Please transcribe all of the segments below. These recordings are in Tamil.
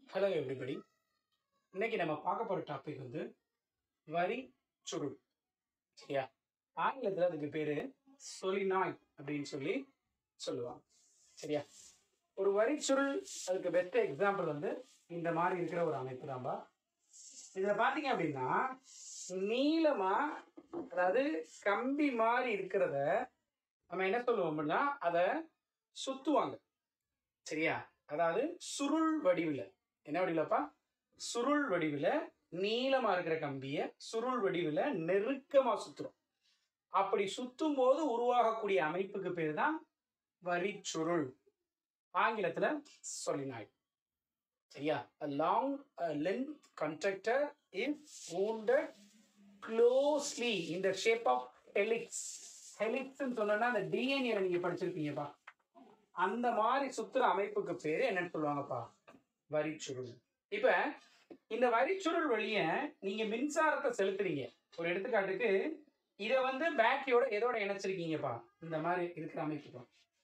ஹலோ எவ்ரிபடி இன்னைக்கு நம்ம பார்க்க போகிற டாபிக் வந்து வரி சுருள் சரியா ஆங்கிலத்தில் அதுக்கு பேர் சொலினாய் அப்படின்னு சொல்லி சொல்லுவாங்க சரியா ஒரு வரி சுருள் அதுக்கு பெஸ்ட் எக்ஸாம்பிள் வந்து இந்த மாதிரி இருக்கிற ஒரு அமைப்பு தான்பா இதில் பார்த்தீங்க அப்படின்னா நீளமாக அதாவது கம்பி மாதிரி இருக்கிறத நம்ம என்ன சொல்லுவோம் அப்படின்னா அதை சுற்றுவாங்க சரியா அதாவது சுருள் வடிவில் என்ன வடிவிலப்பா சுருள் வடிவில் நீளமாக இருக்கிற கம்பியை சுருள் வடிவில் நெருக்கமாக சுற்றுறோம் அப்படி சுற்றும் போது உருவாகக்கூடிய அமைப்புக்கு பேர் தான் வரிச்சுருள் ஆங்கிலத்தில் சொலினாய் சரியா a long uh, length conductor is wounded closely in the shape of helix ஹெலிக்ஸ்ன்னு சொன்னோன்னா அந்த டிஎன்ஏ நீங்க படிச்சிருப்பீங்கப்பா அந்த மாதிரி சுத்துற அமைப்புக்கு பேரு என்னன்னு சொல்லுவாங்கப்பா வரிச்சுருள் இப்ப இந்த வரிச்சுருள் வழிய நீங்க மின்சாரத்தை செலுத்துறீங்க ஒரு எடுத்துக்காட்டுக்கு இதை வந்து பேட்டரியோட எதோட இணைச்சிருக்கீங்கப்பா இந்த மாதிரி இருக்கிற அமைப்புப்பா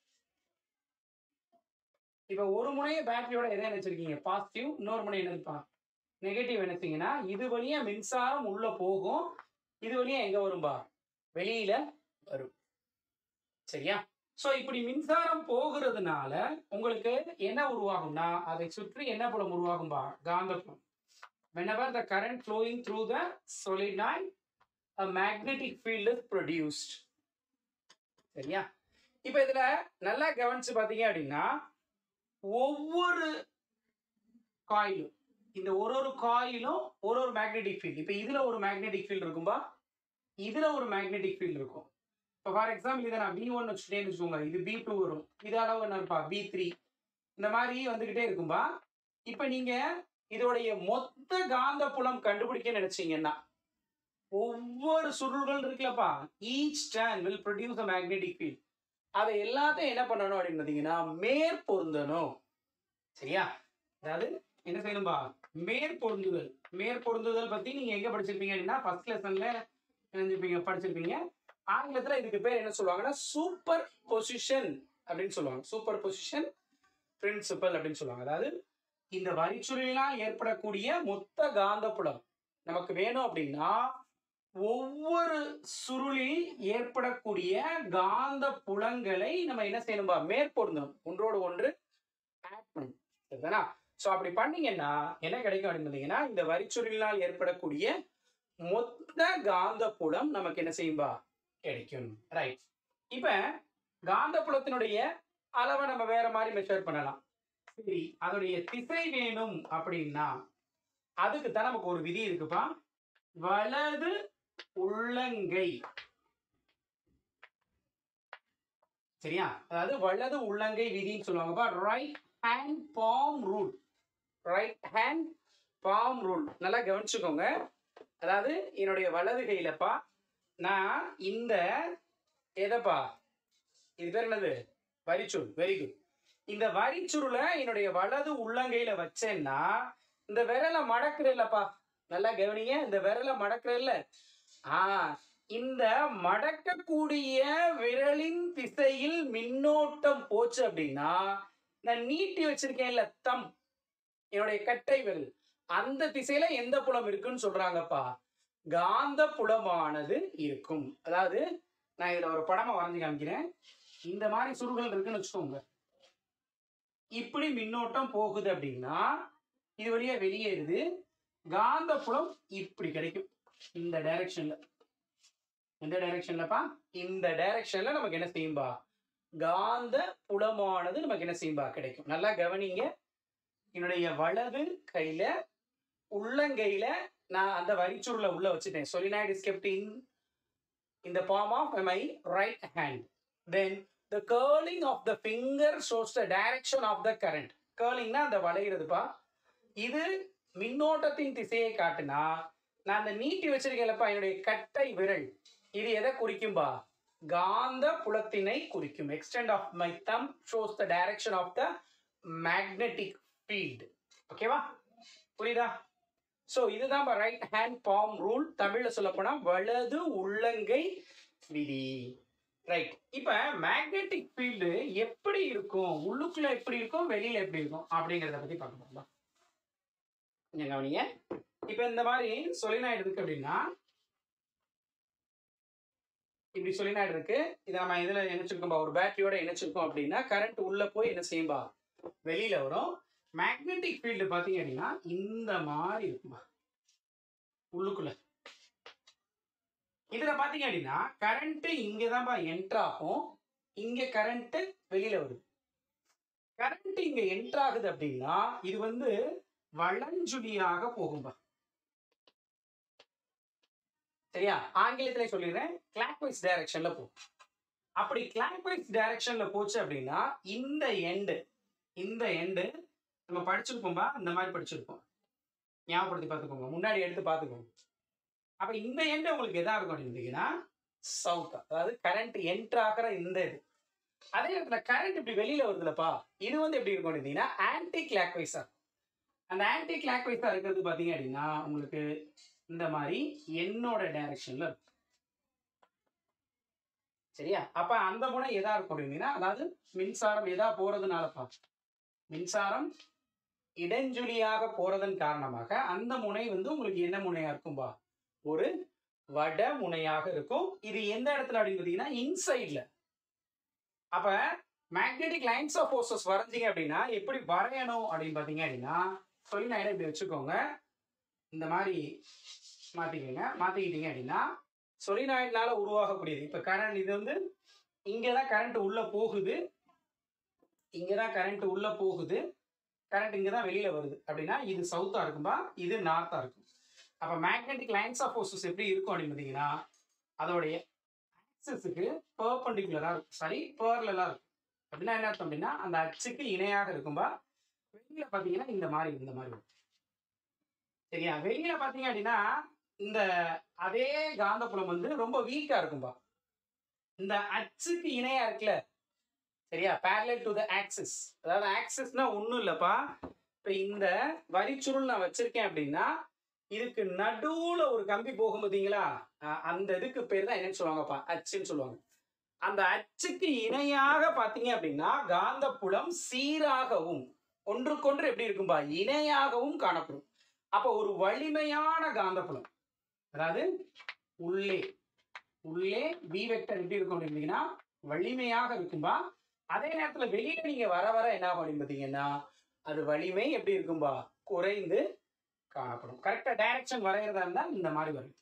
இப்ப ஒரு முனைய பேட்டரியோட எதை இணைச்சிருக்கீங்க பாசிட்டிவ் இன்னொரு முனை என்னதுப்பா நெகட்டிவ் இணைச்சிங்கன்னா இது வழியா மின்சாரம் உள்ள போகும் இது வழியா எங்க வரும்பா வெளியில வரும் சரியா சோ இப்படி மின்சாரம் போகிறதுனால உங்களுக்கு என்ன உருவாகும்னா அதை சுற்றி என்ன புலம் உருவாகும்பா காந்தப்புலம் whenever the current flowing through the solenoid a magnetic field is produced சரியா இப்போ இதுல நல்லா கவனிச்சு பாத்தீங்க அப்படின்னா ஒவ்வொரு காயிலும் இந்த ஒரு ஒரு காயிலும் ஒரு ஒரு மேக்னெட்டிக் ஃபீல்டு இப்போ இதுல ஒரு மேக்னெட்டிக் ஃபீல்டு இருக்கும்பா இதுல ஒரு மேக்னெட்டிக் ஃபீல்டு இருக்கும் இப்போ ஃபார் எக்ஸாம்பிள் இதை நான் பி ஒன் வச்சுட்டேன்னு வச்சுக்கோங்க இது பி டூ வரும் இது அளவு என்ன இருப்பா பி த்ரீ இந்த மாதிரி வந்துகிட்டே இருக்கும்பா இப்போ நீங்க இதோடைய மொத்த காந்த புலம் கண்டுபிடிக்க நினைச்சீங்கன்னா ஒவ்வொரு சுருள்கள் இருக்குல்லப்பா each turn will produce a magnetic field அதை எல்லாத்தையும் என்ன பண்ணணும் அப்படின்னு பார்த்தீங்கன்னா மேற்பொருந்தணும் சரியா அதாவது என்ன செய்யணும்பா மேற்பொருந்துதல் மேற்பொருந்துதல் பத்தி நீங்க எங்க படிச்சிருப்பீங்க அப்படின்னா ஃபர்ஸ்ட் லெசன்ல நினைஞ்சிருப்பீங்க படிச்சிருப்பீங்க ஆங்கிலத்துல இதுக்கு பேர் என்ன சொல்லுவாங்கன்னா சூப்பர் பொசிஷன் அப்படின்னு சொல்லுவாங்க சூப்பர் பொசிஷன் பிரின்சிபல் அப்படின்னு சொல்லுவாங்க அதாவது இந்த வரிச்சுருளினால் ஏற்படக்கூடிய மொத்த காந்தப்புலம் நமக்கு வேணும் அப்படின்னா ஒவ்வொரு சுருளில் ஏற்படக்கூடிய காந்த புலங்களை நம்ம என்ன செய்யணும்பா மேற்பொருந்தணும் ஒன்றோடு ஒன்று ஆட் பண்ணணும் சரிதானா ஸோ அப்படி பண்ணீங்கன்னா என்ன கிடைக்கும் அப்படின்னு பார்த்தீங்கன்னா இந்த வரிச்சுருளினால் ஏற்படக்கூடிய மொத்த காந்த புலம் நமக்கு என்ன செய்யும்பா கிடைக்கும் ரைட் இப்ப காந்த புலத்தினுடைய அளவை நம்ம வேற மாதிரி மெஷர் பண்ணலாம் சரி அதோடைய திசை வேணும் அப்படின்னா அதுக்கு தான் நமக்கு ஒரு விதி இருக்குப்பா வலது உள்ளங்கை சரியா அதாவது வலது உள்ளங்கை விதின்னு சொல்லுவாங்கப்பா right hand palm rule right hand palm rule நல்லா கவனிச்சுக்கோங்க அதாவது என்னுடைய வலது கையிலப்பா நான் இந்த எதப்பா இது பேர் என்னது வரிச்சுருள் வெரி குட் இந்த வரிச்சுருளை என்னுடைய வலது உள்ளங்கையில வச்சேன்னா இந்த விரலை மடக்குற இல்லப்பா நல்லா கவனிங்க இந்த விரலை மடக்குற இல்ல ஆ இந்த மடக்கக்கூடிய விரலின் திசையில் மின்னோட்டம் போச்சு அப்படின்னா நான் நீட்டி வச்சிருக்கேன்ல தம் என்னுடைய கட்டை விரல் அந்த திசையில எந்த புலம் இருக்குன்னு சொல்றாங்கப்பா காந்த புலமானது இருக்கும் அதாவது நான் இதுல ஒரு படமா வரைஞ்சு காமிக்கிறேன் இந்த மாதிரி சுருள்கள் இருக்குன்னு வச்சுக்கோங்க இப்படி மின்னோட்டம் போகுது அப்படின்னா இது வழியா வெளியேறுது காந்த புலம் இப்படி கிடைக்கும் இந்த டைரக்ஷன்ல எந்த டைரக்ஷன்லப்பா இந்த டைரக்ஷன்ல நமக்கு என்ன செய்யும்பா காந்த புலமானது நமக்கு என்ன செய்யும்பா கிடைக்கும் நல்லா கவனிங்க என்னுடைய வலது கையில உள்ளங்கையில நான் அந்த வரிச்சுருளை உள்ள வச்சுட்டேன் solenoid is kept in in the palm of my right hand. Then the curling of the finger shows the direction of the current. curlingனா அந்த வளைகிறதுப்பா இது மின்னோட்டத்தின் திசையை காட்டுனா நான் அந்த நீட்டி வச்சிருக்கேன்லப்பா என்னுடைய கட்டை விரல் இது எதை குறிக்கும்பா காந்த புலத்தினை குறிக்கும் extent of my thumb shows the direction of the magnetic field ஓகேவா புரியுதா ஸோ இதுதான் ரைட் ஹேண்ட் பாம் ரூல் தமிழில் சொல்லப்போனா வலது உள்ளங்கை விதி ரைட் இப்போ மேக்னெட்டிக் ஃபீல்டு எப்படி இருக்கும் உள்ளுக்குள்ள எப்படி இருக்கும் வெளியில எப்படி இருக்கும் அப்படிங்கிறத பத்தி பார்க்க போகலாம் இங்க கவனிங்க இப்போ இந்த மாதிரி சொலினாய்டு இருக்கு அப்படின்னா இப்படி சொலினாய்டு இருக்கு இதை நம்ம இதுல இணைச்சிருக்கோம்பா ஒரு பேட்டரியோட இணைச்சிருக்கோம் அப்படின்னா கரண்ட் உள்ள போய் என்ன செய்யும்பா வெளியில வரும் மேக்னெட்டிக் ஃபீல்டு பாத்தீங்க அப்படின்னா இந்த மாதிரி இருக்கும்பா உள்ளுக்குள்ள இதுல பாத்தீங்க அப்படின்னா கரண்ட் இங்கதான்பா என்டர் ஆகும் இங்க கரண்ட் வெளியில வருது கரண்ட் இங்க என்டர் ஆகுது அப்படின்னா இது வந்து வளஞ்சுழியாக போகும்பா சரியா ஆங்கிலத்திலே சொல்லிடுறேன் கிளாக் வைஸ் டைரக்ஷன்ல போகும் அப்படி கிளாக் வைஸ் டைரக்ஷன்ல போச்சு அப்படின்னா இந்த எண்டு இந்த எண்டு நம்ம படிச்சிருப்போம்பா இந்த மாதிரி படிச்சிருப்போம் ஞாபகப்படுத்தி பார்த்துக்கோங்க முன்னாடி எடுத்து பார்த்துக்கோங்க அப்ப இந்த எண்டு உங்களுக்கு எதா இருக்கும் அப்படின்னா சவுத் அதாவது கரண்ட் என்டர் ஆகிற இந்த இது அதே நேரத்துல கரண்ட் இப்படி வெளியில வருதுலப்பா இது வந்து எப்படி இருக்கும் அப்படின்னா ஆன்டி கிளாக் வைஸா அந்த ஆன்டி கிளாக் வைஸா இருக்கிறது பாத்தீங்க அப்படின்னா உங்களுக்கு இந்த மாதிரி என்னோட டைரக்ஷன்ல இருக்கும் சரியா அப்ப அந்த முனை எதா இருக்கும் அப்படின்னா அதாவது மின்சாரம் எதா போறதுனாலப்பா மின்சாரம் இடைஞ்சுழியாக போறதன் காரணமாக அந்த முனை வந்து உங்களுக்கு என்ன முனையா இருக்கும்பா ஒரு வட முனையாக இருக்கும் இது எந்த இடத்துல அப்படின்னு பார்த்தீங்கன்னா இன்சைட்ல அப்ப மேக்னெட்டிக் லைன்ஸ் ஆஃப் ஃபோர்ஸஸ் வரைஞ்சிங்க அப்படின்னா எப்படி வரையணும் அப்படின்னு பார்த்தீங்க அப்படின்னா சொல்லி நான் இப்படி வச்சுக்கோங்க இந்த மாதிரி மாத்திக்கோங்க மாத்திக்கிட்டீங்க அப்படின்னா சொலினாய்டுனால உருவாகக்கூடியது இப்ப கரண்ட் இது வந்து இங்கதான் கரண்ட் உள்ள போகுது இங்கதான் கரண்ட் உள்ள போகுது கரண்ட் இங்கதான் வெளியில வருது அப்படின்னா இது சவுத்தா இருக்கும்பா இது நார்த்தா இருக்கும் அப்ப மேக்னெட்டிக் லைன்ஸ் ஆஃப் ஃபோர்ஸஸ் எப்படி இருக்கும் அப்படின்னு பார்த்தீங்கன்னா அதோடைய ஆக்சஸுக்கு பர்பண்டிகுலரா இருக்கும் சாரி பேர்லலா இருக்கும் அப்படின்னா என்ன அர்த்தம் அப்படின்னா அந்த அச்சுக்கு இணையாக இருக்கும்பா வெளியில பாத்தீங்கன்னா இந்த மாதிரி இந்த மாதிரி இருக்கும். சரியா வெளியில பாத்தீங்க அப்படின்னா இந்த அதே காந்தப்புலம் வந்து ரொம்ப வீக்கா இருக்கும்பா இந்த அச்சுக்கு இணையா இருக்குல்ல சரியா parallel டு த ஆக்சிஸ் அதாவது ஆக்சிஸ்னா ஒண்ணும் இல்லப்பா இப்ப இந்த வரிச்சுருள் நான் வச்சிருக்கேன் அப்படின்னா இதுக்கு நடுவுல ஒரு கம்பி போகும் பார்த்தீங்களா அஹ் அந்த இதுக்கு பேர் தான் என்னன்னு சொல்லுவாங்கப்பா அச்சுன்னு சொல்லுவாங்க அந்த அச்சுக்கு இணையாக பாத்தீங்க அப்படின்னா காந்தப்புலம் சீராகவும் ஒன்றுக்கொன்று எப்படி இருக்கும்பா இணையாகவும் காணப்படும் அப்ப ஒரு வலிமையான காந்தப்புலம் அதாவது உள்ளே உள்ளே பி வெக்டர் எப்படி இருக்கும் அப்படின்னா வலிமையாக இருக்கும்பா அதே நேரத்துல வெளியில நீங்க வர வர என்ன ஆகும் அப்படின்னு பாத்தீங்கன்னா அது வலிமை எப்படி இருக்கும்பா குறைந்து காணப்படும் கரெக்டா டைரக்ஷன் வரைகிறதா இருந்தா இந்த மாதிரி வரும்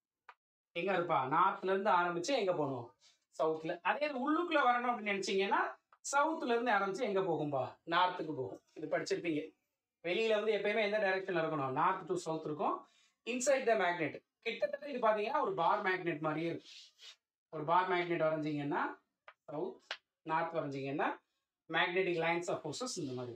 எங்க இருப்பா நார்த்ல இருந்து ஆரம்பிச்சு எங்க போகணும் சவுத்ல அதே இது உள்ளுக்குள்ள வரணும் அப்படின்னு நினைச்சீங்கன்னா சவுத்ல இருந்து ஆரம்பிச்சு எங்க போகும்பா நார்த்துக்கு போகும் இது படிச்சிருப்பீங்க வெளியில வந்து எப்பயுமே எந்த டைரக்ஷன்ல இருக்கணும் நார்த் டு சவுத் இருக்கும் இன்சைட் த மேக்னெட் கிட்டத்தட்ட இது பாத்தீங்கன்னா ஒரு பார் மேக்னெட் மாதிரியே இருக்கும் ஒரு பார் மேக்னெட் வரைஞ்சீங்கன்னா சவுத் நார்த் வரைஞ்சீங்கன்னா மேக்னெட்டிக் லைன்ஸ் ஆஃப் ஃபோர்ஸஸ் இந்த மாதிரி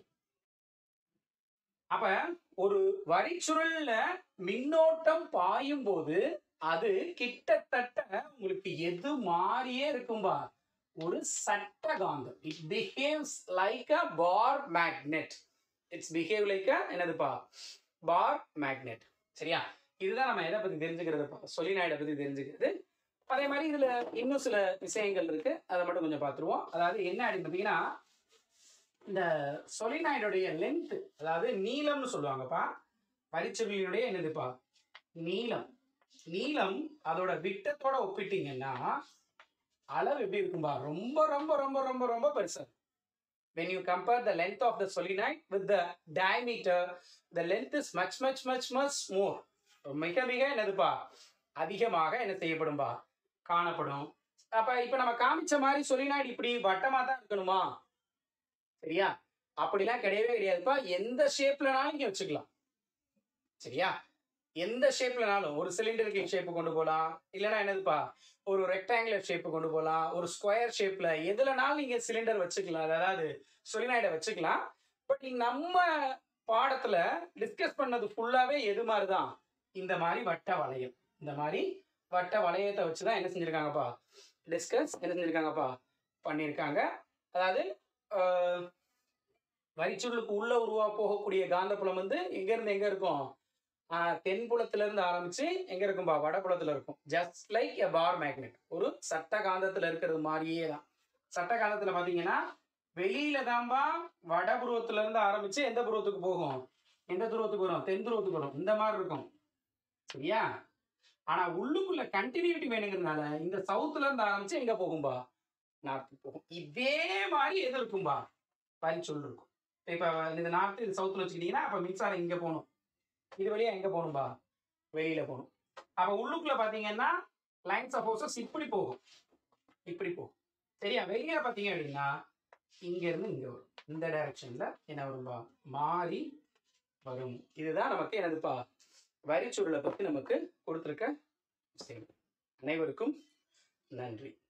அப்ப ஒரு வரிச்சுருள்ல மின்னோட்டம் பாயும் போது அது கிட்டத்தட்ட உங்களுக்கு எது மாதிரியே இருக்கும்பா ஒரு சட்ட காந்தம் it behaves like a bar magnet it's behave like a என்னதுப்பா பார் மேக்னெட் சரியா இதுதான் நம்ம எதை பத்தி தெரிஞ்சுக்கிறதுப்பா சொலினாய்டை பத்தி தெரிஞ்சுக்கிறது அதே மாதிரி இதுல இன்னும் சில விஷயங்கள் இருக்கு அதை மட்டும் கொஞ்சம் பார்த்துருவோம் அதாவது என்ன அப்படின்னு பார்த்தீங்கன்னா இந்த சொலினாய்டுடைய லென்த் அதாவது நீளம்னு சொல்லுவாங்கப்பா பரிச்சுருளினுடைய என்னதுப்பா நீளம் நீளம் அதோட விட்டத்தோட ஒப்பிட்டீங்கன்னா அளவு எப்படி இருக்கும்பா ரொம்ப ரொம்ப ரொம்ப ரொம்ப ரொம்ப பெருசா இருக்கும். when you compare the length of the solenoid with the diameter the length is much much much much more மிக மிக என்னதுப்பா அதிகமாக என்ன செய்யப்படும்பா காணப்படும் அப்ப இப்ப நம்ம காமிச்ச மாதிரி சொலினாய்டு இப்படி வட்டமா தான் இருக்கணுமா சரியா அப்படிலாம் கிடையவே கிடையாதுப்பா எந்த ஷேப்லனாலும் நீங்க வச்சுக்கலாம் சரியா எந்த ஷேப்லனாலும் ஒரு சிலிண்டரிக்கல் ஷேப் கொண்டு போகலாம் இல்லைன்னா என்னதுப்பா ஒரு ரெக்டாங்குலர் ஷேப் கொண்டு போகலாம் ஒரு ஸ்கொயர் ஷேப்ல எதுலனாலும் நீங்க சிலிண்டர் வச்சுக்கலாம் அதாவது சொலினாய்டை வச்சுக்கலாம் பட் நம்ம பாடத்துல டிஸ்கஸ் பண்ணது ஃபுல்லாவே எது மாதிரி தான் இந்த மாதிரி வட்ட வளையம் இந்த மாதிரி வட்ட வளையத்தை வச்சு தான் என்ன செஞ்சிருக்காங்கப்பா டிஸ்கஸ் என்ன செஞ்சிருக்காங்கப்பா பண்ணியிருக்காங்க அதாவது ஆஹ், வரிச்சுருளுக்கு உள்ள உருவா போகக்கூடிய காந்தப்புலம் வந்து எங்க இருந்து எங்க இருக்கும் ஆஹ், தென்புலத்துல இருந்து ஆரம்பிச்சு எங்க இருக்கும்பா வடபுலத்துல இருக்கும் just like a bar magnet ஒரு சட்ட காந்தத்துல இருக்கிறது மாதிரியே தான் சட்ட காந்தத்துல பாத்தீங்கன்னா வெளியில தான்பா வடபுருவத்துல இருந்து ஆரம்பிச்சு எந்த புருவத்துக்கு போகும் எந்த துருவத்துக்கு வரும் தென் துருவத்துக்கு வரும் இந்த மாதிரி இருக்கும் சரியா ஆனா உள்ளுக்குள்ள கண்டினியூட்டி வேணுங்கிறதுனால இந்த சவுத்துல இருந்து ஆரம்பிச்சு எங்க போகும்பா நார்த்து போகும் இதே மாதிரி எது இருக்கும்பா வரிச்சொல் இருக்கும் இப்ப இந்த நார்த்து இது சவுத்துல வச்சுக்கிட்டீங்கன்னா அப்ப மின்சாரம் இங்க போகணும் இது வழியா எங்க போகணும்பா வெளியில போகணும் அப்ப உள்ளுக்குள்ள பாத்தீங்கன்னா லைன்ஸ் ஆஃப் ஹவுசஸ் இப்படி போகும் இப்படி போகும் சரியா வெளியில பாத்தீங்க அப்படின்னா இங்க இருந்து இங்க வரும் இந்த டைரக்ஷன்ல என்ன வரும்பா மாறி வரும் இதுதான் நமக்கு என்னதுப்பா வரிச்சுருளை பத்தி நமக்கு கொடுத்துருக்க விஷயம் அனைவருக்கும் நன்றி